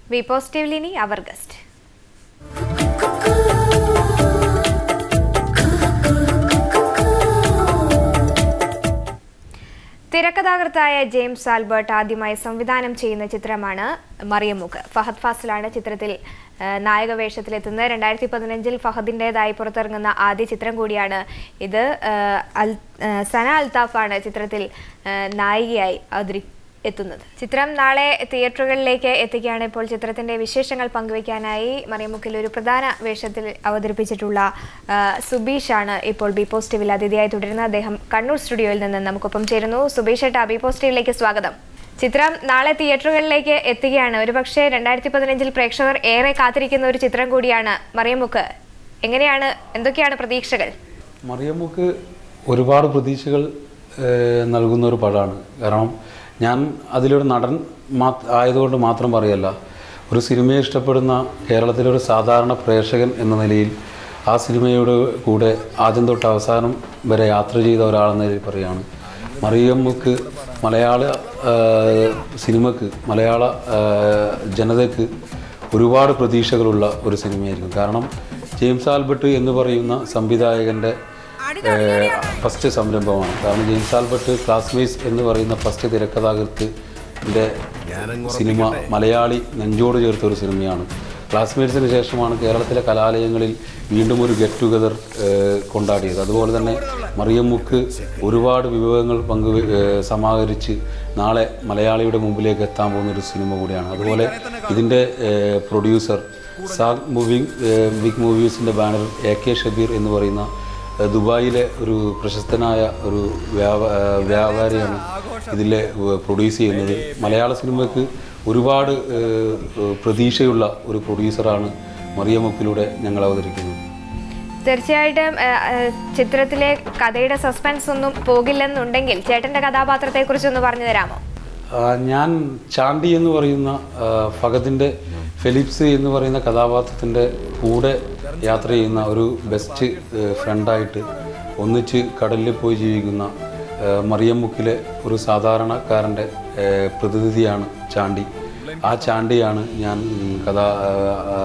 V പോസിറ്റീവ്ലിനി അവർ guest തിരക്കഥാകൃത്തായ ജെയിംസ് ആൽബർട്ട് ആദ്യമായി സംവിധാനം ചെയ്യുന്ന ചിത്രമാണ് മറിയമുക്ക് ഫഹദ് ഫാസിലാണ് ചിത്രത്തിൽ ആ, നായക വേഷത്തിലെത്തുന്നത് രണ്ടായിരത്തി പതിനഞ്ചിൽ ഫഹദിൻ്റെതായി പുറത്തിറങ്ങുന്ന ആദ്യ ചിത്രം കൂടിയാണ് ഇത് ആ, അൽ- ആ, സന അൽത്താഫാണ് ചിത്രത്തിൽ ആ, നായികയായി അവതരി എത്തുന്നത് ചിത്രം നാളെ തിയേറ്ററുകളിലേക്ക് എത്തിക്കുകയാണ് ഇപ്പോൾ ചിത്രത്തിന്റെ വിശേഷങ്ങൾ പങ്കുവയ്ക്കാനായി മറിയമുക്കിൽ ഒരു പ്രധാന വേഷത്തിൽ അവതരിപ്പിച്ചിട്ടുള്ള ആ, സുബീഷാണ് ഇപ്പോൾ ബി പോസിറ്റീവിൽ അതിഥിയായി തുടരുന്നത് അദ്ദേഹം കണ്ണൂർ സ്റ്റുഡിയോയിൽ നിന്ന് നമുക്കൊപ്പം ചേരുന്നു സുബീഷ് ഏട്ടാ ബി പോസിറ്റീവിലേക്ക് സ്വാഗതം ചിത്രം നാളെ തിയേറ്ററുകളിലേക്ക് എത്തുകയാണ് ഒരുപക്ഷെ രണ്ടായിരത്തി പതിനഞ്ചിൽ പ്രേക്ഷകർ ഏറെ കാത്തിരിക്കുന്ന ഒരു ചിത്രം കൂടിയാണ് മറിയമുക്ക് എങ്ങനെയാണ് എന്തൊക്കെയാണ് പ്രതീക്ഷകൾ മറിയമ്മക്ക് ഒരുപാട് പ്രതീക്ഷകൾ ഏഹ്, നൽകുന്ന ഒരു പടമാണ് കാരണം ഞാൻ അതിലൊരു നടൻ മാ ആയതുകൊണ്ട് മാത്രം പറയല്ല ഒരു സിനിമയെ ഇഷ്ടപ്പെടുന്ന കേരളത്തിലെ ഒരു സാധാരണ പ്രേക്ഷകൻ എന്ന നിലയിൽ ആ സിനിമയുടെ കൂടെ ആദ്യം തൊട്ട് അവസാനം വരെ യാത്ര ചെയ്ത ഒരാളെന്ന നിലയിൽ പറയുകയാണ് മറിയമ്മക്ക് മലയാള ഏഹ്, സിനിമക്ക് മലയാള ഏഹ്, ജനതയ്ക്ക് ഒരുപാട് പ്രതീക്ഷകളുള്ള ഒരു സിനിമയായിരിക്കും കാരണം ജെയിംസ് ആൽബർട്ട് എന്ന് പറയുന്ന സംവിധായകൻ്റെ ഫസ്റ്റ് സംരംഭമാണ് കാരണം ജെയിംസ് ആൽബർട്ട് ക്ലാസ്മേറ്റ്സ് എന്ന് പറയുന്ന ഫസ്റ്റ് തിരക്കഥാകൃത്തിൻ്റെ സിനിമ മലയാളി നെഞ്ചോട് ചേർത്ത ഒരു സിനിമയാണ് ക്ലാസ്മേറ്റ്സിന് ശേഷമാണ് കേരളത്തിലെ കലാലയങ്ങളിൽ വീണ്ടും ഒരു ഗെറ്റ് ടുഗദർ കൊണ്ടാടിയത് അതുപോലെ തന്നെ മറിയമ്മുക്ക് ഒരുപാട് വിഭവങ്ങൾ പങ്കു ഏഹ്, സമാഹരിച്ച് നാളെ മലയാളിയുടെ മുമ്പിലേക്ക് എത്താൻ പോകുന്ന ഒരു സിനിമ കൂടിയാണ് അതുപോലെ ഇതിൻ്റെ പ്രൊഡ്യൂസർ സാഗ് മൂവിങ് ബിഗ് മൂവീസിൻ്റെ ബാനർ എ കെ ഷബീർ എന്ന് പറയുന്ന ഏഹ് ദുബായിലെ ഒരു പ്രശസ്തനായ ഒരു വ്യാപ ഏഹ് വ്യാപാരിയാണ് ഇതിലെ പ്രൊഡ്യൂസ് ചെയ്യുന്നത് മലയാള സിനിമയ്ക്ക് ഒരുപാട് ഏഹ്, ഏഹ് പ്രതീക്ഷയുള്ള ഒരു പ്രൊഡ്യൂസറാണ് മറിയമുക്കിലൂടെ ഞങ്ങൾ അവതരിക്കുന്നത് തീർച്ചയായിട്ടും ആ, ആ, ചിത്രത്തിലെ കഥയുടെ സസ്പെൻസ് ഒന്നും പോകില്ലെന്നുണ്ടെങ്കിൽ ചേട്ടന്റെ കഥാപാത്രത്തെ കുറിച്ചൊന്ന് പറഞ്ഞു തരാമോ ആ, ഞാൻ ചാണ്ടി എന്ന് പറയുന്ന ആ, ഫഹദിൻ്റെ ഫെലിപ്സ് എന്ന് പറയുന്ന കഥാപാത്രത്തിൻ്റെ കൂടെ യാത്ര ചെയ്യുന്ന ഒരു ബെസ്റ്റ് ഫ്രണ്ടായിട്ട് ഒന്നിച്ച് കടലിൽ പോയി ജീവിക്കുന്ന ആ, മറിയമ്മുക്കിലെ ഒരു സാധാരണക്കാരൻ്റെ ആ, പ്രതിനിധിയാണ് ചാണ്ടി ആ ചാണ്ടിയാണ് ഞാൻ ഉം, കഥ ആ, ആ,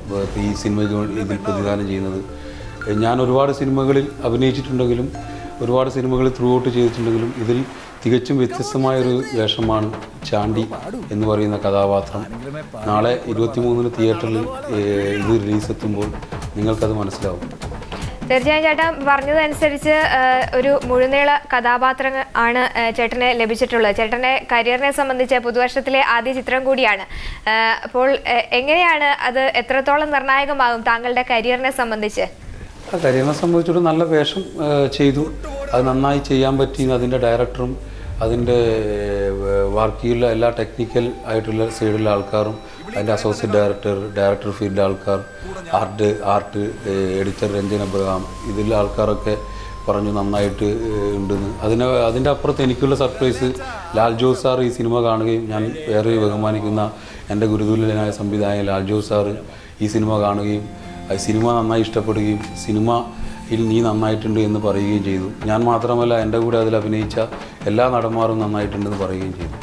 ഈ സിനിമയ്ക്ക് വേണ്ടി ഇതിൽ പ്രതിദാനം ചെയ്യുന്നത് ഞാൻ ഒരുപാട് സിനിമകളിൽ അഭിനയിച്ചിട്ടുണ്ടെങ്കിലും ഒരുപാട് സിനിമകളിൽ ത്രൂ ഔട്ട് ചെയ്തിട്ടുണ്ടെങ്കിലും ഇതിൽ തികച്ചും വ്യത്യസ്തമായൊരു വേഷമാണ് ചാണ്ടി എന്ന് പറയുന്ന കഥാപാത്രം നാളെ ഇരുപത്തിമൂന്നിന് തിയേറ്ററിൽ ഏഹ്, ഇത് റിലീസ് എത്തുമ്പോൾ നിങ്ങൾക്കത് മനസ്സിലാവും തീർച്ചയായും ചേട്ടൻ പറഞ്ഞതനുസരിച്ച് ആ, ഒരു മുഴുനീള കഥാപാത്രം ആണ് ആ, ചേട്ടന് ലഭിച്ചിട്ടുള്ളത് ചേട്ടന്റെ കരിയറിനെ സംബന്ധിച്ച് പുതുവർഷത്തിലെ ആദ്യ ചിത്രം കൂടിയാണ് ആ, അപ്പോൾ ആ, എങ്ങനെയാണ് അത് എത്രത്തോളം നിർണായകമാകും താങ്കളുടെ കരിയറിനെ സംബന്ധിച്ച് ആ കരിയറിനെ സംബന്ധിച്ചിട്ട് നല്ല വേഷം ഏഹ്, ചെയ്തു അത് നന്നായി ചെയ്യാൻ പറ്റി അതിൻ്റെ ഡയറക്ടറും അതിൻ്റെ വർക്കിയുള്ള എല്ലാ ടെക്നിക്കൽ ആയിട്ടുള്ള സൈഡിലുള്ള ആൾക്കാരും അതിൻ്റെ അസോസിയേറ്റ് ഡയറക്ടർ ഡയറക്ടർ ഫീൽഡിലെ ആൾക്കാർ art art editor Ranjan Abraham ഇതിലുള്ള ആൾക്കാരൊക്കെ പറഞ്ഞു നന്നായിട്ട് ഏഹ്, ഉണ്ടെന്ന് അതിന് അതിൻ്റെ അപ്പുറത്ത് എനിക്കുള്ള സർപ്രൈസ് ലാൽ ജോസ് സാർ ഈ സിനിമ കാണുകയും ഞാൻ ഏറെ ബഹുമാനിക്കുന്ന എൻ്റെ ഗുരുതുല്യനായ സംവിധായകൻ ലാൽ ജോസ് സാറ് ഈ സിനിമ കാണുകയും ആ സിനിമ നന്നായി ഇഷ്ടപ്പെടുകയും സിനിമയിൽ നീ നന്നായിട്ടുണ്ട് എന്ന് പറയുകയും ചെയ്തു ഞാൻ മാത്രമല്ല എൻ്റെ കൂടെ അതിൽ അഭിനയിച്ച എല്ലാ നടന്മാരും നന്നായിട്ടുണ്ടെന്ന് പറയുകയും ചെയ്തു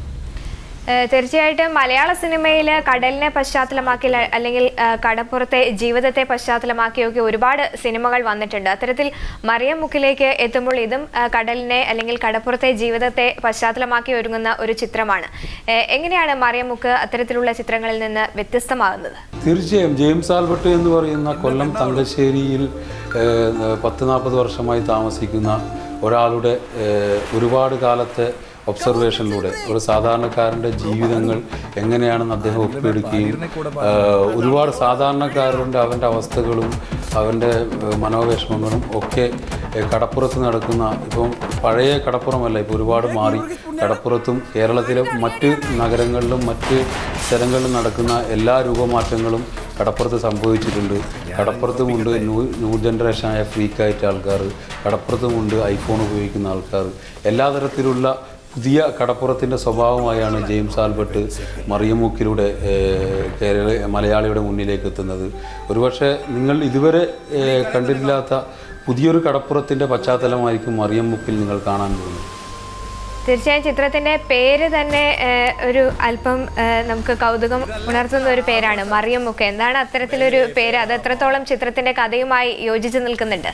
ആ, തീർച്ചയായിട്ടും മലയാള സിനിമയിൽ കടലിനെ പശ്ചാത്തലമാക്കി ല- അല്ലെങ്കിൽ ആ, കടപ്പുറത്തെ ജീവിതത്തെ പശ്ചാത്തലമാക്കിയൊക്കെ ഒരുപാട് സിനിമകൾ വന്നിട്ടുണ്ട് അത്തരത്തിൽ മറിയം മുക്കിലേക്ക് എത്തുമ്പോൾ ഇതും ആ, കടലിനെ അല്ലെങ്കിൽ കടപ്പുറത്തെ ജീവിതത്തെ പശ്ചാത്തലമാക്കി ഒരുങ്ങുന്ന ഒരു ചിത്രമാണ് ഏ, എങ്ങനെയാണ് മറിയം മുക്ക് അത്തരത്തിലുള്ള ചിത്രങ്ങളിൽ നിന്ന് വ്യത്യസ്തമാകുന്നത് തീർച്ചയായും ജെയിംസ് ആൽബർട്ട് എന്ന് പറയുന്ന കൊല്ലം തങ്കശ്ശേരിയിൽ ഏഹ്, പത്ത് നാൽപ്പത് വർഷമായി താമസിക്കുന്ന ഒരാളുടെ ഏഹ്, ഒരുപാട് കാലത്തെ ഒബ്സർവേഷനിലൂടെ ഒരു സാധാരണക്കാരൻ്റെ ജീവിതങ്ങൾ എങ്ങനെയാണെന്ന് അദ്ദേഹം ഒപ്പിയെടുക്കുകയും ഏഹ്, ഒരുപാട് സാധാരണക്കാരൻ്റെ അവൻ്റെ അവസ്ഥകളും അവൻ്റെ ഏഹ്, മനോവിഷമങ്ങളും ഒക്കെ ഏഹ്, കടപ്പുറത്ത് നടക്കുന്ന ഇപ്പം പഴയ കടപ്പുറമല്ല ഇപ്പോൾ ഒരുപാട് മാറി കടപ്പുറത്തും കേരളത്തിലെ മറ്റ് നഗരങ്ങളിലും മറ്റ് സ്ഥലങ്ങളിലും നടക്കുന്ന എല്ലാ രൂപമാറ്റങ്ങളും കടപ്പുറത്ത് സംഭവിച്ചിട്ടുണ്ട് കടപ്പുറത്തുമുണ്ട് ന്യൂ ന്യൂ ജനറേഷനായ ഫ്രീക്കായിട്ട് ആൾക്കാർ കടപ്പുറത്തുമുണ്ട് ഐഫോൺ ഉപയോഗിക്കുന്ന ആൾക്കാർ എല്ലാ തരത്തിലുള്ള പുതിയ കടപ്പുറത്തിൻ്റെ സ്വഭാവമായാണ് ജെയിംസ് ആൽബർട്ട് മറിയമുക്കിലൂടെ ഏഹ്, കേരള മലയാളിയുടെ മുന്നിലേക്ക് എത്തുന്നത് ഒരുപക്ഷെ നിങ്ങൾ ഇതുവരെ ഏഹ്, കണ്ടിട്ടില്ലാത്ത പുതിയൊരു കടപ്പുറത്തിൻ്റെ പശ്ചാത്തലമായിരിക്കും മറിയമുക്കിൽ നിങ്ങൾ കാണാൻ പോകുന്നത് തീർച്ചയായും ചിത്രത്തിന്റെ പേര് തന്നെ ഏഹ്, ഒരു അല്പം ഏഹ്, നമുക്ക് കൗതുകം ഉണർത്തുന്ന ഒരു പേരാണ് മറിയം മുക്ക് എന്താണ് അത്തരത്തിലൊരു പേര് അത് എത്രത്തോളം ചിത്രത്തിന്റെ കഥയുമായി യോജിച്ചു നിൽക്കുന്നുണ്ട്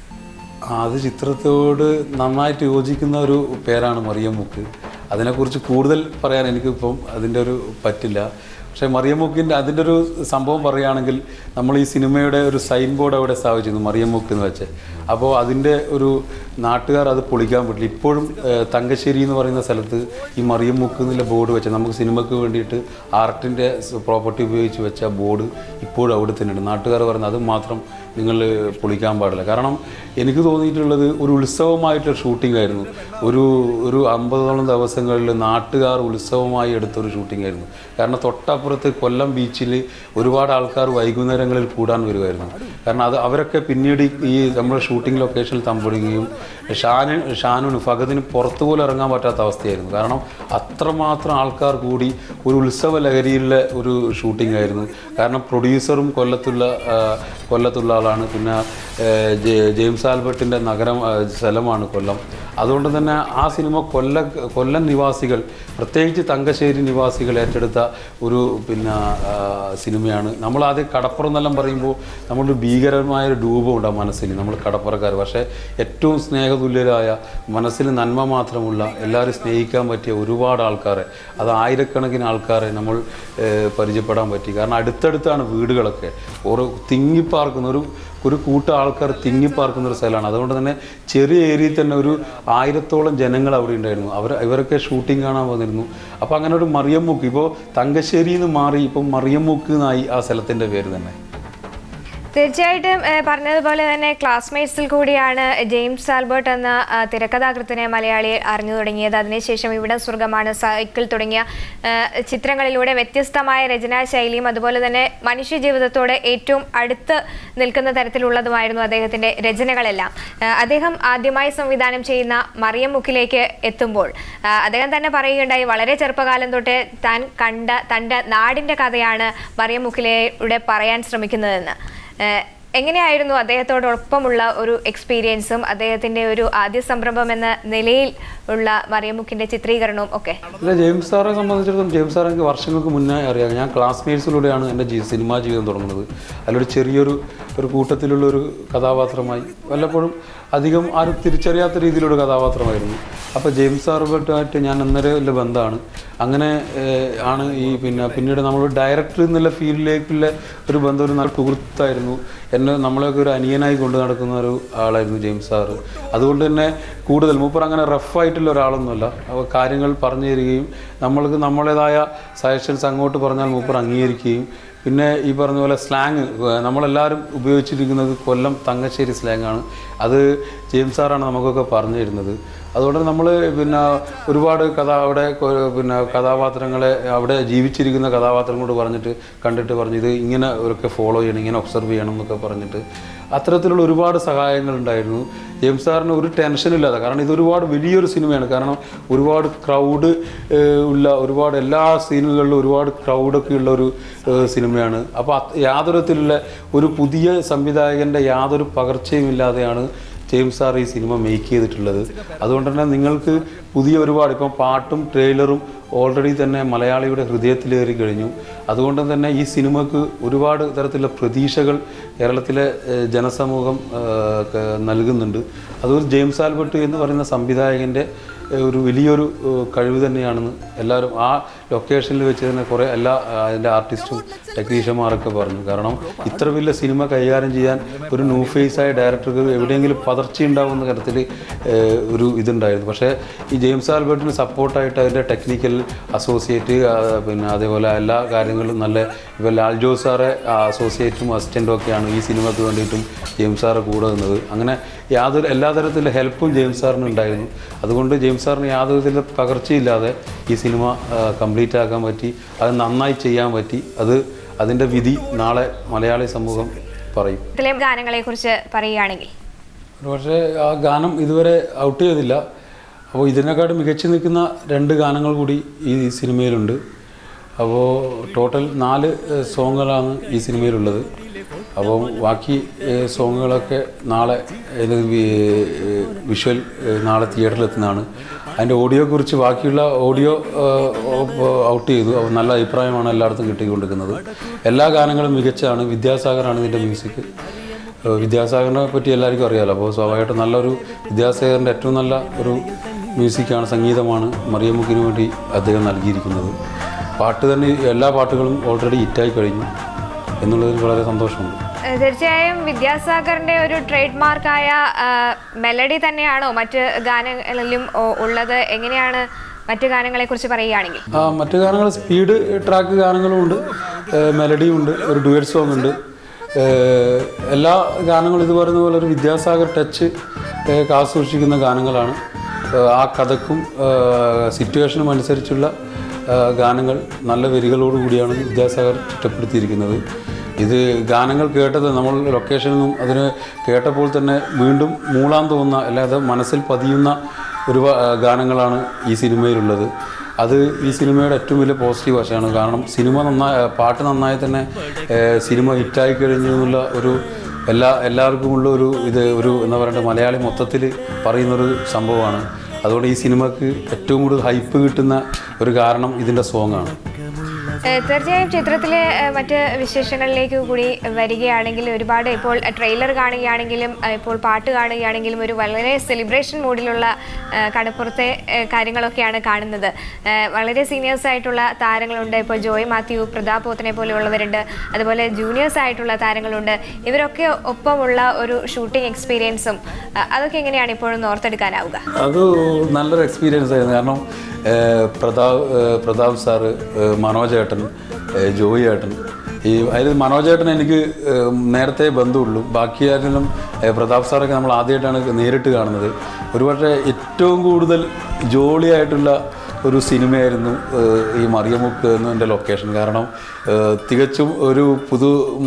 ആ, അത് ചിത്രത്തോട് നന്നായിട്ട് യോജിക്കുന്ന ഒരു പേരാണ് മറിയം മുക്ക് അതിനെക്കുറിച്ച് കൂടുതൽ പറയാൻ എനിക്കിപ്പം അതിൻ്റെ ഒരു പറ്റില്ല പക്ഷേ മറിയം മുക്കിൻ്റെ അതിൻ്റെ ഒരു സംഭവം പറയുകയാണെങ്കിൽ നമ്മൾ ഈ സിനിമയുടെ ഒരു സൈൻ ബോർഡ് അവിടെ സ്ഥാപിച്ചിരുന്നു മറിയം മുക്ക് എന്ന് വെച്ച് അപ്പോൾ അതിൻ്റെ ഒരു നാട്ടുകാർ അത് പൊളിക്കാൻ പറ്റില്ല ഇപ്പോഴും ഏഹ്, തങ്കശ്ശേരി എന്ന് പറയുന്ന സ്ഥലത്ത് ഈ മറിയം മുക്ക് എന്നുള്ള ബോർഡ് വെച്ച് നമുക്ക് സിനിമയ്ക്ക് വേണ്ടിയിട്ട് ആർട്ടിൻ്റെ പ്രോപ്പർട്ടി ഉപയോഗിച്ച് വെച്ച ബോർഡ് ഇപ്പോഴും അവിടെ തന്നെയുണ്ട് നാട്ടുകാർ പറയുന്നത് അത് മാത്രം നിങ്ങൾ പൊളിക്കാൻ പാടില്ല കാരണം എനിക്ക് തോന്നിയിട്ടുള്ളത് ഒരു ഉത്സവമായിട്ട് ഷൂട്ടിംഗ് ആയിരുന്നു ഒരു ഒരു അമ്പതോളം ദിവസങ്ങളിൽ നാട്ടുകാർ ഉത്സവമായി എടുത്തൊരു ഷൂട്ടിംഗ് ആയിരുന്നു കാരണം തൊട്ടപ്പുറത്ത് കൊല്ലം ബീച്ചിൽ ഒരുപാട് ആൾക്കാർ വൈകുന്നേരങ്ങളിൽ കൂടാൻ വരുമായിരുന്നു കാരണം അത് അവരൊക്കെ പിന്നീട് ഈ നമ്മുടെ ഷൂട്ടിംഗ് ലൊക്കേഷനിൽ തമ്പൊടുകയും ഷാന് ഷാനുന് ഫഗതിന് പുറത്തു പോലും ഇറങ്ങാൻ പറ്റാത്ത അവസ്ഥയായിരുന്നു കാരണം അത്രമാത്രം ആൾക്കാർ കൂടി ഒരു ഉത്സവ ലഹരിയിലുള്ള ഒരു ഷൂട്ടിംഗ് ആയിരുന്നു കാരണം പ്രൊഡ്യൂസറും കൊല്ലത്തുള്ള ആ, കൊല്ലത്തുള്ള ആളാണ് പിന്നെ ആ, ജെ- ജെയിംസ് ആൽബർട്ടിൻ്റെ നഗരം ആ, സ്ഥലമാണ് കൊല്ലം അതുകൊണ്ട് തന്നെ ആ സിനിമ കൊല്ല കൊല്ലം നിവാസികൾ പ്രത്യേകിച്ച് തങ്കശ്ശേരി നിവാസികൾ ഏറ്റെടുത്ത ഒരു പിന്നെ ആ, സിനിമയാണ് നമ്മൾ ആദ്യം കടപ്പുറം എന്നെല്ലാം പറയുമ്പോൾ നമ്മളൊരു ഭീകരമായ ഒരു രൂപം ഉണ്ടാകും മനസ്സിൽ നമ്മൾ കടപ്പുറക്കാർ പക്ഷേ ഏറ്റവും സ്നേഹതുല്യരായ മനസ്സിൽ നന്മ മാത്രമുള്ള എല്ലാവരും സ്നേഹിക്കാൻ പറ്റിയ ഒരുപാട് ആൾക്കാരെ അത് ആയിരക്കണക്കിന് ആൾക്കാരെ നമ്മൾ ഏഹ്, പരിചയപ്പെടാൻ പറ്റി കാരണം അടുത്തടുത്താണ് വീടുകളൊക്കെ ഒരു തിങ്ങിപ്പാർക്കുന്ന ഒരു ഒരു കൂട്ടം ആൾക്കാർ തിങ്ങിപ്പാർക്കുന്ന ഒരു സ്ഥലമാണ് അതുകൊണ്ട് തന്നെ ചെറിയ ഏരിയയിൽ തന്നെ ഒരു ആയിരത്തോളം ജനങ്ങൾ അവിടെ ഉണ്ടായിരുന്നു അവർ ഇവരൊക്കെ ഷൂട്ടിംഗ് കാണാൻ വന്നിരുന്നു അപ്പോൾ അങ്ങനെ ഒരു മറിയമ്മുക്ക് ഇപ്പോൾ തങ്കശ്ശേരിയിൽ നിന്ന് മാറി ഇപ്പം മറിയമ്മുക്ക് എന്നായി ആ സ്ഥലത്തിൻ്റെ പേര് തന്നെ തീർച്ചയായിട്ടും ഏഹ്, പറഞ്ഞതുപോലെ തന്നെ ക്ലാസ്മേറ്റ്സിൽ കൂടിയാണ് ജെയിംസ് ആൽബർട്ട് എന്ന ആ, തിരക്കഥാകൃത്തിനെ മലയാളി അറിഞ്ഞു തുടങ്ങിയത് അതിനുശേഷം ഇവിടെ സ്വർഗമാണ് സൈക്കിൾ തുടങ്ങിയ ഏഹ്, ചിത്രങ്ങളിലൂടെ വ്യത്യസ്തമായ രചനാ ശൈലിയും അതുപോലെ തന്നെ മനുഷ്യ ജീവിതത്തോട് ഏറ്റവും അടുത്ത് നിൽക്കുന്ന തരത്തിലുള്ളതുമായിരുന്നു അദ്ദേഹത്തിന്റെ രചനകളെല്ലാം ഏഹ്, അദ്ദേഹം ആദ്യമായി സംവിധാനം ചെയ്യുന്ന മറിയം മുക്കിലേക്ക് എത്തുമ്പോൾ ആ, അദ്ദേഹം തന്നെ പറയുകയുണ്ടായി വളരെ ചെറുപ്പകാലം തൊട്ട് താൻ കണ്ട തൻ്റെ നാടിൻ്റെ കഥയാണ് മറിയം മുക്കിലൂടെ പറയാൻ ശ്രമിക്കുന്നതെന്ന് ഏഹ് എങ്ങനെയായിരുന്നു അദ്ദേഹത്തോടൊപ്പമുള്ള ഒരു എക്സ്പീരിയൻസും അദ്ദേഹത്തിന്റെ ഒരു ആദ്യ സംരംഭം എന്ന നിലയിൽ ഉള്ള മറിയമുക്കിന്റെ ചിത്രീകരണവും ഒക്കെ ഇല്ല ജെയിംസ് സാറെ സംബന്ധിച്ചിടത്തോളം ജെയിംസ് സാറെ എനിക്ക് വർഷങ്ങൾക്ക് മുന്നേ അറിയാം ഞാൻ ക്ലാസ്മേറ്റ്സിലൂടെയാണ് എൻ്റെ ജീ സിനിമാ ജീവിതം തുടങ്ങുന്നത് അതിലൊരു ചെറിയൊരു ഒരു കൂട്ടത്തിലുള്ള ഒരു കഥാപാത്രമായി വല്ലപ്പോഴും അധികം ആരും തിരിച്ചറിയാത്ത രീതിയിലൊരു കഥാപാത്രമായിരുന്നു അപ്പോൾ ജെയിംസ് സാറുമായിട്ട് ഞാൻ അന്നേരം വലിയ ബന്ധമാണ് അങ്ങനെ ഏഹ്, ആണ് ഈ പിന്നെ പിന്നീട് നമ്മൾ ഡയറക്ടർ എന്നുള്ള ഫീൽഡിലേക്കുള്ള ഒരു ബന്ധം ഒരു നല്ല സുഹൃത്തായിരുന്നു എന്നെ നമ്മളെയൊക്കെ ഒരു അനിയനായി കൊണ്ടു നടക്കുന്ന ഒരു ആളായിരുന്നു ജെയിംസ് സാറ് അതുകൊണ്ട് തന്നെ കൂടുതൽ മൂപ്പർ അങ്ങനെ റഫായിട്ടുള്ള ഒരാളൊന്നുമല്ല അപ്പോൾ കാര്യങ്ങൾ പറഞ്ഞു തരികയും നമ്മൾക്ക് നമ്മളേതായ സജഷൻസ് അങ്ങോട്ട് പറഞ്ഞാൽ മൂപ്പർ അംഗീകരിക്കുകയും പിന്നെ ഈ പറഞ്ഞ പോലെ സ്ലാങ് നമ്മളെല്ലാവരും ഉപയോഗിച്ചിരിക്കുന്നത് കൊല്ലം തങ്കശ്ശേരി സ്ലാങ്ങാണ് അത് ജെയിംസ് സാറാണ് നമുക്കൊക്കെ പറഞ്ഞു തരുന്നത് അതുകൊണ്ട് നമ്മൾ പിന്നെ ഒരുപാട് കഥ അവിടെ കൊ- പിന്നെ കഥാപാത്രങ്ങളെ അവിടെ ജീവിച്ചിരിക്കുന്ന കഥാപാത്രങ്ങളോട് പറഞ്ഞിട്ട് കണ്ടിട്ട് പറഞ്ഞു ഇത് ഇങ്ങനെ ഒക്കെ ഫോളോ ചെയ്യണം ഇങ്ങനെ ഒബ്സർവ് ചെയ്യണം എന്നൊക്കെ പറഞ്ഞിട്ട് അത്തരത്തിലുള്ള ഒരുപാട് സഹായങ്ങൾ ഉണ്ടായിരുന്നു ജെയിംസ് സാറിന് ഒരു ടെൻഷൻ ഇല്ലാതെ കാരണം ഇത് ഒരുപാട് വലിയൊരു സിനിമയാണ് കാരണം ഒരുപാട് ക്രൗഡ് ഉള്ള ഒരുപാട് എല്ലാ സീനുകളിലും ഒരുപാട് ക്രൗഡൊക്കെ ഉള്ള ഒരു ഏഹ്, സിനിമയാണ് അപ്പോൾ യാതൊരു വിധത്തിലുള്ള ഒരു പുതിയ സംവിധായകൻ്റെ യാതൊരു പകർച്ചയും ഇല്ലാതെയാണ് ജെയിംസ് സാർ ഈ സിനിമ മേക്ക് ചെയ്തിട്ടുള്ളത് അതുകൊണ്ട് തന്നെ നിങ്ങൾക്ക് പുതിയ ഒരുപാട് ഇപ്പം പാട്ടും ട്രെയിലറും ഓൾറെഡി തന്നെ മലയാളിയുടെ ഹൃദയത്തിലേറി കഴിഞ്ഞു അതുകൊണ്ട് തന്നെ ഈ സിനിമക്ക് ഒരുപാട് തരത്തിലുള്ള പ്രതീക്ഷകൾ കേരളത്തിലെ ഏഹ്, ജനസമൂഹം ഏഹ്, ക- നൽകുന്നുണ്ട് അതൊരു ജെയിംസ് ആൽബർട്ട് എന്ന് പറയുന്ന സംവിധായകൻ്റെ ഏഹ്, ഒരു വലിയൊരു ഏഹ്, കഴിവ് തന്നെയാണെന്ന് എല്ലാവരും ആ ലൊക്കേഷനിൽ വെച്ച് തന്നെ കുറേ എല്ലാ ആ, അതിൻ്റെ ആർട്ടിസ്റ്റും ടെക്നീഷ്യന്മാരൊക്കെ പറഞ്ഞു കാരണം ഇത്ര വലിയ സിനിമ കൈകാര്യം ചെയ്യാൻ ഒരു ന്യൂ ഫേസ് ആയ ഡയറക്ടർക്ക് എവിടെയെങ്കിലും പതർച്ച ഉണ്ടാവുന്ന തരത്തിൽ ഏഹ്, ഒരു ഇതുണ്ടായിരുന്നു പക്ഷേ ഈ ജെയിംസ് ആൽബർട്ടിന് സപ്പോർട്ടായിട്ട് അതിൻ്റെ ടെക്നിക്കൽ അസോസിയേറ്റ് ആ, പിന്നെ അതേപോലെ എല്ലാ കാര്യങ്ങളും നല്ല ഇപ്പോൾ ലാൽ ജോസ് സാറെ അസോസിയേറ്റും അസിസ്റ്റൻറ്റും ഒക്കെയാണ് ഈ സിനിമയ്ക്ക് വേണ്ടിയിട്ടും ജെയിംസ് സാറ് കൂടെ നിന്നത് അങ്ങനെ യാതൊരു എല്ലാ തരത്തിലുള്ള ഹെൽപ്പും ജെയിംസ് സാറിന് ഉണ്ടായിരുന്നു അതുകൊണ്ട് ജെയിംസ് സാറിന് യാതൊരു തരത്തിലുള്ള പകർച്ചയില്ലാതെ ഈ സിനിമ കംപ്ലീറ്റ് ആക്കാൻ പറ്റി അത് നന്നായി ചെയ്യാൻ പറ്റി അത് അതിൻ്റെ വിധി നാളെ മലയാളി സമൂഹം പറയും ഇതിലെ ഗാനങ്ങളെ കുറിച്ച് പറയുകയാണെങ്കിൽ പക്ഷേ ആ ഗാനം ഇതുവരെ ഔട്ട് ചെയ്തില്ല അപ്പോൾ ഇതിനെക്കാട്ടും മികച്ചു നിൽക്കുന്ന രണ്ട് ഗാനങ്ങൾ കൂടി ഈ സിനിമയിലുണ്ട് അപ്പോൾ ടോട്ടൽ നാല് ഏഹ്, സോങ്ങുകളാണ് ഈ സിനിമയിലുള്ളത് അപ്പോൾ ബാക്കി ഏഹ്, സോങ്ങുകളൊക്കെ നാളെ ഇത് വി- ഏഹ്, വിഷ്വൽ ഏഹ്, നാളെ തിയേറ്ററിൽ എത്തുന്നതാണ് അതിൻ്റെ ഓഡിയോയെക്കുറിച്ച് ബാക്കിയുള്ള ഓഡിയോ ഔട്ട് ചെയ്തു അപ്പോൾ നല്ല അഭിപ്രായമാണ് എല്ലായിടത്തും കിട്ടിക്കൊണ്ടിരിക്കുന്നത് എല്ലാ ഗാനങ്ങളും മികച്ചതാണ് വിദ്യാസാഗറാണ് ഇതിൻ്റെ മ്യൂസിക് ഏഹ് വിദ്യാസാഗറിനെ പറ്റി എല്ലാവർക്കും അറിയാമല്ലോ അപ്പോൾ സ്വാഭാവികമായിട്ടും നല്ലൊരു വിദ്യാസാഗറിൻ്റെ ഏറ്റവും നല്ല ഒരു മ്യൂസിക്കാണ് സംഗീതമാണ് മറിയമുക്കിന് വേണ്ടി അദ്ദേഹം നൽകിയിരിക്കുന്നത് പാട്ട് തന്നെ എല്ലാ പാട്ടുകളും ഓൾറെഡി ഹിറ്റായി കഴിഞ്ഞു എന്നുള്ളതിൽ വളരെ സന്തോഷമുണ്ട് ഏഹ് തീർച്ചയായും വിദ്യാസാഗറിന്റെ ഒരു ട്രേഡ് മാർക്കായ മെലഡി തന്നെയാണോ മറ്റ് ഗാനങ്ങളിലും ഓ- ഉള്ളത് എങ്ങനെയാണ് മറ്റു ഗാനങ്ങളെ കുറിച്ച് പറയുകയാണെങ്കിൽ ആ മറ്റു ഗാനങ്ങൾ സ്പീഡ് ട്രാക്ക് ഗാനങ്ങളും ഉണ്ട് മെലഡിയും ഉണ്ട് ഒരു ഡുവൽ സോങ് ഉണ്ട് ഏഹ് എല്ലാ ഗാനങ്ങളും ഇത് പറയുന്ന പോലെ ഒരു വിദ്യാസാഗർ ടച്ച് ഏഹ് കാസൂക്ഷിക്കുന്ന ഗാനങ്ങളാണ് ഏഹ് ആ കഥക്കും സിറ്റുവേഷനും അനുസരിച്ചുള്ള ഏഹ് ഗാനങ്ങൾ നല്ല വരികളോട് കൂടിയാണ് വിദ്യാസാഗർ ചിട്ടപ്പെടുത്തിയിരിക്കുന്നത് ഇത് ഗാനങ്ങൾ കേട്ടത് നമ്മൾ ലൊക്കേഷനിൽ നിന്നും അതിന് കേട്ടപ്പോൾ തന്നെ വീണ്ടും മൂളാൻ തോന്നുന്ന അല്ലാതെ മനസ്സിൽ പതിയുന്ന ഒരു ഗാനങ്ങളാണ് ഈ സിനിമയിലുള്ളത് അത് ഈ സിനിമയുടെ ഏറ്റവും വലിയ പോസിറ്റീവ് വശമാണ് കാരണം സിനിമ നന്നായി പാട്ട് നന്നായി തന്നെ ഏഹ്, സിനിമ ഹിറ്റായി കഴിഞ്ഞു എന്നുള്ള ഒരു എല്ലാ എല്ലാവർക്കുമുള്ള ഒരു ഇത് ഒരു എന്താ പറയണ്ടത് മലയാളി മൊത്തത്തിൽ പറയുന്നൊരു സംഭവമാണ് അതുകൊണ്ട് ഈ സിനിമക്ക് ഏറ്റവും കൂടുതൽ ഹൈപ്പ് കിട്ടുന്ന ഒരു കാരണം ഇതിൻ്റെ സോങ്ങാണ് ഏഹ് തീർച്ചയായും ചിത്രത്തിലെ ഏഹ് മറ്റ് വിശേഷങ്ങളിലേക്ക് കൂടി വരികയാണെങ്കിൽ ഒരുപാട് ഇപ്പോൾ ട്രെയിലർ കാണുകയാണെങ്കിലും ഏഹ് ഇപ്പോൾ പാട്ട് കാണുകയാണെങ്കിലും ഒരു വളരെ സെലിബ്രേഷൻ മൂഡിലുള്ള ഏഹ് കടപ്പുറത്തെ ഏഹ് കാര്യങ്ങളൊക്കെയാണ് കാണുന്നത് ഏഹ് വളരെ സീനിയേഴ്സ് ആയിട്ടുള്ള താരങ്ങളുണ്ട് ഇപ്പോൾ ജോയ് മാത്യു പ്രതാപ് പോത്തിനെ പോലെയുള്ളവരുണ്ട് അതുപോലെ ജൂനിയേഴ്സ് ആയിട്ടുള്ള താരങ്ങളുണ്ട് ഇവരൊക്കെ ഒപ്പമുള്ള ഒരു ഷൂട്ടിംഗ് എക്സ്പീരിയൻസും ഏഹ് അതൊക്കെ എങ്ങനെയാണ് ഇപ്പോഴും ഓർത്തെടുക്കാനാവുക അത് നല്ലൊരു എക്സ്പീരിയൻസ് ആയിരുന്നു കാരണം ഏഹ്, പ്രതാപ് ഏഹ്, പ്രതാപ് സാറ് ഏഹ്, മനോജ് ഏട്ടൻ ഏഹ്, ജോയി ഏട്ടൻ ഈ അതിൽ മനോജ് ഏട്ടൻ എനിക്ക് ഏഹ്, നേരത്തെ ബന്ധമുള്ളൂ ബാക്കി ആരെങ്കിലും ഏഹ്, പ്രതാപ് സാറൊക്കെ നമ്മൾ ആദ്യമായിട്ടാണ് നേരിട്ട് കാണുന്നത് ഒരുപക്ഷെ ഏറ്റവും കൂടുതൽ ജോളിയായിട്ടുള്ള ഒരു സിനിമയായിരുന്നു ഏഹ്, ഈ മറിയമുക്ക് എന്നതിൻ്റെ ലൊക്കേഷൻ കാരണം ഏഹ്, തികച്ചും ഒരു പുതു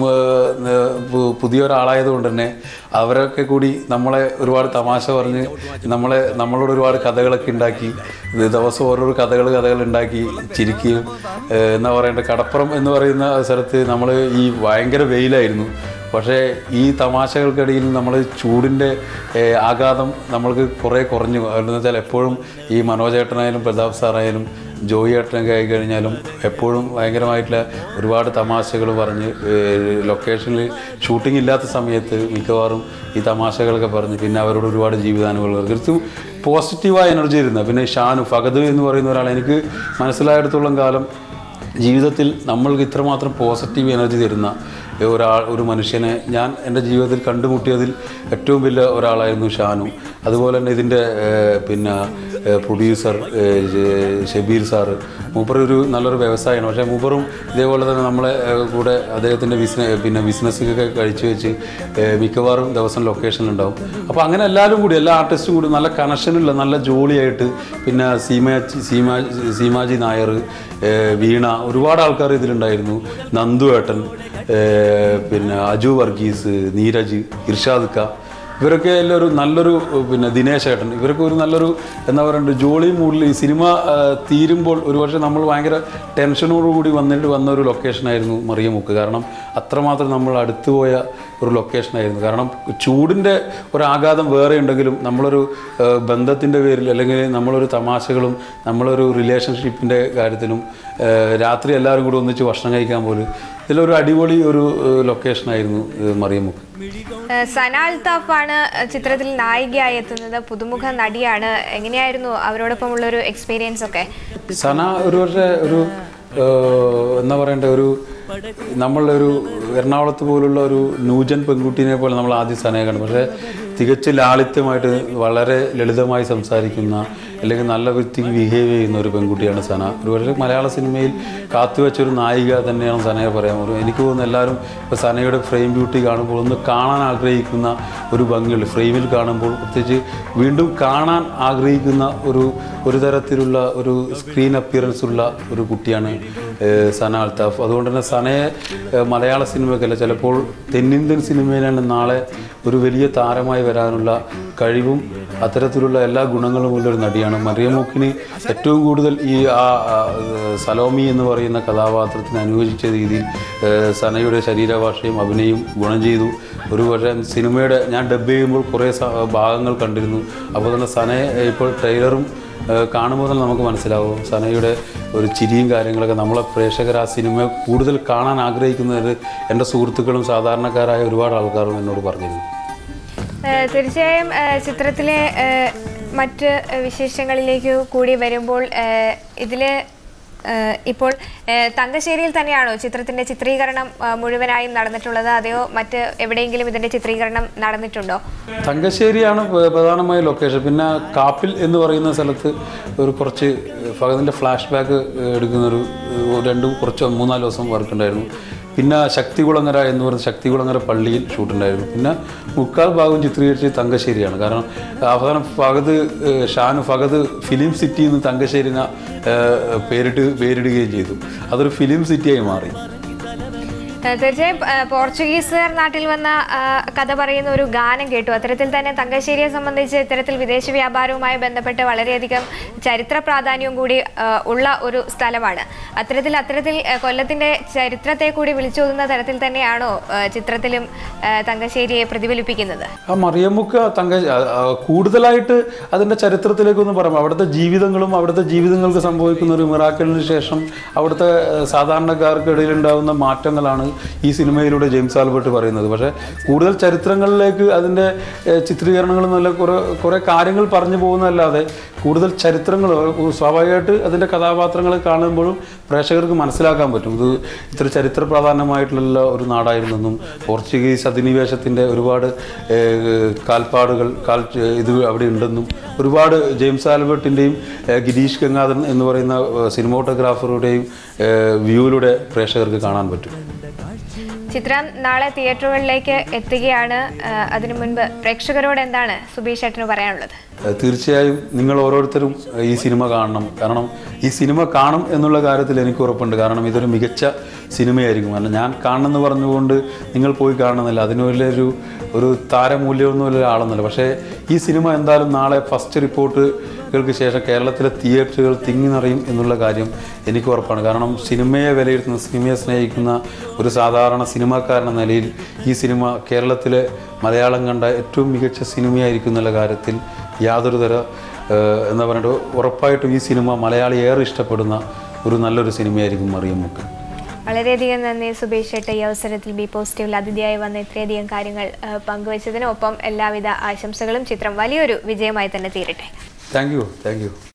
ഏഹ്, പു- പുതിയൊരാളായതുകൊണ്ട് തന്നെ അവരൊക്കെ കൂടി നമ്മളെ ഒരുപാട് തമാശ പറഞ്ഞ് നമ്മളെ നമ്മളോട് ഒരുപാട് കഥകളൊക്കെ ഉണ്ടാക്കി ഇത് ദിവസം ഓരോരോ കഥകൾ കഥകൾ ഉണ്ടാക്കി ചിരിക്കുകയും ഏഹ്, എന്താ പറയേണ്ട കടപ്പുറം എന്ന് പറയുന്ന സ്ഥലത്ത് നമ്മൾ ഈ ഭയങ്കര വെയിലായിരുന്നു പക്ഷേ ഈ തമാശകൾക്കിടയിൽ നമ്മൾ ചൂടിൻ്റെ ഏഹ്, ആഘാതം നമ്മൾക്ക് കുറേ കുറഞ്ഞു എന്ന് വെച്ചാൽ എപ്പോഴും ഈ മനോജേട്ടനായാലും പ്രതാപ് സാറായാലും ജോയി ഏട്ടനൊക്കെ ആയി കഴിഞ്ഞാലും എപ്പോഴും ഭയങ്കരമായിട്ടുള്ള ഒരുപാട് തമാശകൾ പറഞ്ഞ് ഏഹ്, ലൊക്കേഷനിൽ ഷൂട്ടിംഗ് ഇല്ലാത്ത സമയത്ത് മിക്കവാറും ഈ തമാശകളൊക്കെ പറഞ്ഞ് പിന്നെ അവരോട് ഒരുപാട് ജീവിതാനുഭവങ്ങൾ തീർത്തും പോസിറ്റീവായ എനർജി ഇരുന്ന പിന്നെ ഷാനു ഫഗദ് എന്ന് പറയുന്ന ഒരാൾ എനിക്ക് മനസ്സിലായിടത്തോളം കാലം ജീവിതത്തിൽ നമ്മൾക്ക് ഇത്രമാത്രം പോസിറ്റീവ് എനർജി തരുന്ന ഒരാൾ ഒരു മനുഷ്യനെ ഞാൻ എൻ്റെ ജീവിതത്തിൽ കണ്ടുമുട്ടിയതിൽ ഏറ്റവും വലിയ ഒരാളായിരുന്നു ഷാനു അതുപോലെ തന്നെ ഇതിൻ്റെ ഏഹ്, പിന്നെ ഏഹ്, പ്രൊഡ്യൂസർ ഏഹ്, ജെ- ഷബീർ സാറ് മൂപ്പർ ഒരു നല്ലൊരു വ്യവസായമാണ് പക്ഷേ മൂപ്പറും ഇതേപോലെ തന്നെ നമ്മളെ ഏഹ്, കൂടെ അദ്ദേഹത്തിൻ്റെ ബിസിനസ് പിന്നെ ബിസിനസ്സൊക്കെ കഴിച്ചു വെച്ച് ഏഹ്, മിക്കവാറും ദിവസം ലൊക്കേഷനിലുണ്ടാവും അപ്പോൾ അങ്ങനെ എല്ലാവരും കൂടി എല്ലാ ആർട്ടിസ്റ്റും കൂടി നല്ല കണക്ഷനുള്ള നല്ല ജോളിയായിട്ട് പിന്നെ സീമ സീമ സീമാജി നായർ ഏഹ്, വീണ ഒരുപാട് ആൾക്കാർ ഇതിലുണ്ടായിരുന്നു നന്ദു ഏട്ടൻ ഏഹ്, പിന്നെ അജു വർഗീസ് നീരജ് ഇർഷാദ് ഖ ഇവരൊക്കെ എല്ലാം ഒരു നല്ലൊരു ഏഹ്, പിന്നെ ദിനേശ് ഏട്ടൻ ഇവരൊക്കെ ഒരു നല്ലൊരു എന്താ പറയുക ജോളി മൂഡിൽ ഈ സിനിമ ഏഹ്, തീരുമ്പോൾ ഒരുപക്ഷെ നമ്മൾ ഭയങ്കര ടെൻഷനോടുകൂടി വന്നിട്ട് വന്ന ഒരു ലൊക്കേഷനായിരുന്നു മറിയമുക്ക് കാരണം അത്രമാത്രം നമ്മൾ അടുത്ത് പോയ ഒരു ലൊക്കേഷനായിരുന്നു കാരണം ചൂടിൻ്റെ ഒരു ആഘാതം വേറെ ഉണ്ടെങ്കിലും നമ്മളൊരു ഏഹ്, ബന്ധത്തിൻ്റെ പേരിൽ അല്ലെങ്കിൽ നമ്മളൊരു തമാശകളും നമ്മളൊരു റിലേഷൻഷിപ്പിൻ്റെ കാര്യത്തിലും ഏഹ്, രാത്രി എല്ലാവരും കൂടി ഒന്നിച്ച് ഭക്ഷണം കഴിക്കാൻ പോലും ഇതിലൊരു അടിപൊളി ഒരു ഏഹ്, ലൊക്കേഷനായിരുന്നു ഏഹ്, മറിയമുക്ക് ഏഹ് സന അൽത്താഫാണ് ചിത്രത്തിൽ നായികയായി എത്തുന്നത് പുതുമുഖ നടിയാണ് എങ്ങനെയായിരുന്നു അവരോടൊപ്പമുള്ള ഒരു എക്സ്പീരിയൻസ് ഒക്കെ സന ഒരു പക്ഷേ ഒരു ഏഹ്, എന്താ പറയണ്ടേ ഒരു നമ്മളൊരു എറണാകുളത്ത് പോലുള്ള ഒരു ന്യൂജൻ പെൺകുട്ടീനെ പോലെ നമ്മൾ ആദ്യം സനയെ കണ്ടു പക്ഷേ തികച്ചും ലാളിത്യമായിട്ട് വളരെ ലളിതമായി സംസാരിക്കുന്ന അല്ലെങ്കിൽ നല്ല വൃത്തിക്ക് ബിഹേവ് ചെയ്യുന്ന ഒരു പെൺകുട്ടിയാണ് സന ഒരുപക്ഷെ മലയാള സിനിമയിൽ കാത്തുവെച്ചൊരു നായിക തന്നെയാണ് സനയെ പറയാൻ ഒരു എനിക്ക് തോന്നുന്നു എല്ലാവരും ഇപ്പോൾ സനയുടെ ഫ്രെയിം ബ്യൂട്ടി കാണുമ്പോൾ ഒന്ന് കാണാൻ ആഗ്രഹിക്കുന്ന ഒരു ഭംഗിയുണ്ട് ഫ്രെയിമിൽ കാണുമ്പോൾ പ്രത്യേകിച്ച് വീണ്ടും കാണാൻ ആഗ്രഹിക്കുന്ന ഒരു ഒരു തരത്തിലുള്ള ഒരു സ്ക്രീൻ അപ്പിയറൻസ് ഉള്ള ഒരു കുട്ടിയാണ് ഏഹ്, സന അൽത്താഫ് അതുകൊണ്ട് തന്നെ സനയെ ഏഹ്, മലയാള സിനിമയ്ക്കല്ല ചിലപ്പോൾ തെന്നിന്ത്യൻ സിനിമയിലാണ് നാളെ ഒരു വലിയ താരമായി വരാനുള്ള കഴിവും അത്തരത്തിലുള്ള എല്ലാ ഗുണങ്ങളും ഉള്ള ഒരു നടിയാണ് മറിയമുക്കിന് ഏറ്റവും കൂടുതൽ ഈ ആ ആ, ഏഹ്, സലോമി എന്ന് പറയുന്ന കഥാപാത്രത്തിന് അനുയോജിച്ച രീതിയിൽ ഏഹ്, സനയുടെ ശരീരഭാഷയും അഭിനയവും ഗുണം ചെയ്തു ഒരു പക്ഷേ സിനിമയുടെ ഞാൻ ഡബ് ചെയ്യുമ്പോൾ കുറേ സ- ഭാഗങ്ങൾ കണ്ടിരുന്നു അപ്പോൾ തന്നെ സനയെ ഇപ്പോൾ ട്രെയിലറും ഏഹ് കാണുമ്പോൾ തന്നെ നമുക്ക് മനസ്സിലാവും സനയുടെ ഒരു ചിരിയും കാര്യങ്ങളൊക്കെ നമ്മളെ പ്രേക്ഷകർ ആ സിനിമ കൂടുതൽ കാണാൻ ആഗ്രഹിക്കുന്നത് എൻ്റെ സുഹൃത്തുക്കളും സാധാരണക്കാരായ ഒരുപാട് ആൾക്കാരും എന്നോട് പറഞ്ഞിരുന്നു ഏഹ് തീർച്ചയായും ഏഹ് ചിത്രത്തിലെ ഏഹ് മറ്റ് വിശേഷങ്ങളിലേക്ക് കൂടി വരുമ്പോൾ ഏഹ് ഇതില് ഏഹ് ഇപ്പോൾ ഏഹ് തങ്കശ്ശേരിയിൽ തന്നെയാണോ ചിത്രത്തിന്റെ ചിത്രീകരണം ഏഹ് മുഴുവനായും നടന്നിട്ടുള്ളത് അതെയോ മറ്റ് എവിടെയെങ്കിലും ഇതിന്റെ ചിത്രീകരണം നടന്നിട്ടുണ്ടോ തങ്കശ്ശേരിയാണ് പ്ര- പ്രധാനമായ ലൊക്കേഷൻ പിന്നെ കാപ്പിൽ എന്ന് പറയുന്ന സ്ഥലത്ത് ഒരു കുറച്ച് ഫഹദിൻ്റെ ഫ്ലാഷ് ബാക്ക് എടുക്കുന്ന ഒരു ഏഹ് രണ്ട് കുറച്ച് മൂന്നാല് ദിവസം വർക്ക് ഉണ്ടായിരുന്നു പിന്നെ ശക്തികുളങ്ങര എന്ന് പറയുന്ന ശക്തികുളങ്ങര പള്ളിയിൽ ഷൂട്ടുണ്ടായിരുന്നു പിന്നെ മുക്കാൽ ഭാഗം ചിത്രീകരിച്ച് തങ്കശ്ശേരിയാണ് കാരണം അവസാനം ഫഹദ് ഏഹ് ഷാനു ഫഹദ് ഫിലിം സിറ്റി എന്ന് തങ്കശ്ശേരിനെ ഏഹ് പേരിട്ട് പേരിടുകയും ചെയ്തു അതൊരു ഫിലിം സിറ്റിയായി മാറി ഏഹ് തീർച്ചയായും ഏഹ് പോർച്ചുഗീസുകാർ നാട്ടിൽ വന്ന ഏഹ് കഥ പറയുന്ന ഒരു ഗാനം കേട്ടു അത്തരത്തിൽ തന്നെ തങ്കശ്ശേരിയെ സംബന്ധിച്ച് ഇത്തരത്തിൽ വിദേശ വ്യാപാരവുമായി ബന്ധപ്പെട്ട് വളരെയധികം ചരിത്ര പ്രാധാന്യവും കൂടി ഏഹ് ഉള്ള ഒരു സ്ഥലമാണ് അത്തരത്തിൽ അത്തരത്തിൽ ഏഹ് കൊല്ലത്തിന്റെ ചരിത്രത്തെ കൂടി വിളിച്ചോതുന്ന തരത്തിൽ തന്നെയാണോ ഏഹ് ചിത്രത്തിലും ഏഹ് തങ്കശ്ശേരിയെ പ്രതിഫലിപ്പിക്കുന്നത് ആ മറിയമ്മുക്ക് തങ്ക ആ, ആ, കൂടുതലായിട്ട് അതിൻ്റെ ചരിത്രത്തിലേക്കൊന്ന് പറയാം അവിടുത്തെ ജീവിതങ്ങളും അവിടുത്തെ ജീവിതങ്ങൾക്ക് സംഭവിക്കുന്ന ഒരു മിറാക്കലിന് ശേഷം അവിടുത്തെ ആ, സാധാരണക്കാർക്കിടയിൽ ഉണ്ടാകുന്ന മാറ്റങ്ങളാണ് ഈ സിനിമയിലൂടെ ജെയിംസ് ആൽബർട്ട് പറയുന്നത് പക്ഷേ കൂടുതൽ ചരിത്രങ്ങളിലേക്ക് അതിൻ്റെ ഏ, ചിത്രീകരണങ്ങൾ നല്ല കുറേ കുറേ കാര്യങ്ങൾ പറഞ്ഞു പോകുന്നതല്ലാതെ കൂടുതൽ ചരിത്രങ്ങൾ സ്വാഭാവികമായിട്ട് അതിൻ്റെ കഥാപാത്രങ്ങളെ കാണുമ്പോഴും പ്രേക്ഷകർക്ക് മനസ്സിലാക്കാൻ പറ്റും ഇത് ഇത്ര ചരിത്ര പ്രാധാന്യമായിട്ടുള്ള ഒരു നാടായിരുന്നെന്നും പോർച്ചുഗീസ് അധിനിവേശത്തിൻ്റെ ഒരുപാട് ഏഹ്, കാൽപ്പാടുകൾ കാൽ ഇത് അവിടെ ഉണ്ടെന്നും ഒരുപാട് ജെയിംസ് ആൽബർട്ടിൻ്റെയും ഏഹ്, ഗിരീഷ് ഗംഗാധരൻ എന്ന് പറയുന്ന ഏഹ്, സിനിമോട്ടോഗ്രാഫറുടെയും ഏഹ്, വ്യൂവിലൂടെ പ്രേക്ഷകർക്ക് കാണാൻ പറ്റും ചിത്രം നാളെ തിയേറ്ററുകളിലേക്ക് എത്തുകയാണ് ഏഹ് അതിനു മുൻപ് പ്രേക്ഷകരോട് എന്താണ് സുബീഷ് ഏട്ടന് പറയാനുള്ളത് ഏഹ് തീർച്ചയായും നിങ്ങൾ ഓരോരുത്തരും ഏഹ് ഈ സിനിമ കാണണം കാരണം ഈ സിനിമ കാണും എന്നുള്ള കാര്യത്തിൽ എനിക്ക് ഉറപ്പുണ്ട് കാരണം ഇതൊരു മികച്ച സിനിമയായിരിക്കും കാരണം ഞാൻ കാണണമെന്ന് പറഞ്ഞുകൊണ്ട് നിങ്ങൾ പോയി കാണണമെന്നില്ല അതിന് വലിയൊരു ഒരു താരമൂല്യമൊന്നുമില്ല ആളൊന്നുമില്ല പക്ഷേ ഈ സിനിമ എന്തായാലും നാളെ ഫസ്റ്റ് റിപ്പോർട്ടുകൾക്ക് ശേഷം കേരളത്തിലെ തിയേറ്ററുകൾ തിങ്ങി നിറയും എന്നുള്ള കാര്യം എനിക്ക് ഉറപ്പാണ് കാരണം സിനിമയെ വിലയിരുത്തുന്ന സിനിമയെ സ്നേഹിക്കുന്ന ഒരു സാധാരണ സിനിമാക്കാരൻ എന്ന നിലയിൽ ഈ സിനിമ കേരളത്തിലെ മലയാളം കണ്ട ഏറ്റവും മികച്ച സിനിമയായിരിക്കും എന്നുള്ള കാര്യത്തിൽ യാതൊരു തര ഏഹ്, എന്താ പറയുക ഉറപ്പായിട്ടും ഈ സിനിമ മലയാളി ഏറെ ഇഷ്ടപ്പെടുന്ന ഒരു നല്ലൊരു സിനിമയായിരിക്കും മറിയമ്മക്ക് വളരെയധികം നന്ദി സുബീഷ് ഏട്ട ഈ അവസരത്തിൽ ബി പോസിറ്റീവിൽ അതിഥിയായി വന്ന ഇത്രയധികം കാര്യങ്ങൾ ഏഹ് പങ്കുവച്ചതിന് ഒപ്പം എല്ലാവിധ ആശംസകളും ചിത്രം വലിയൊരു വിജയമായി തന്നെ തീരട്ടെ താങ്ക് യു താങ്ക് യു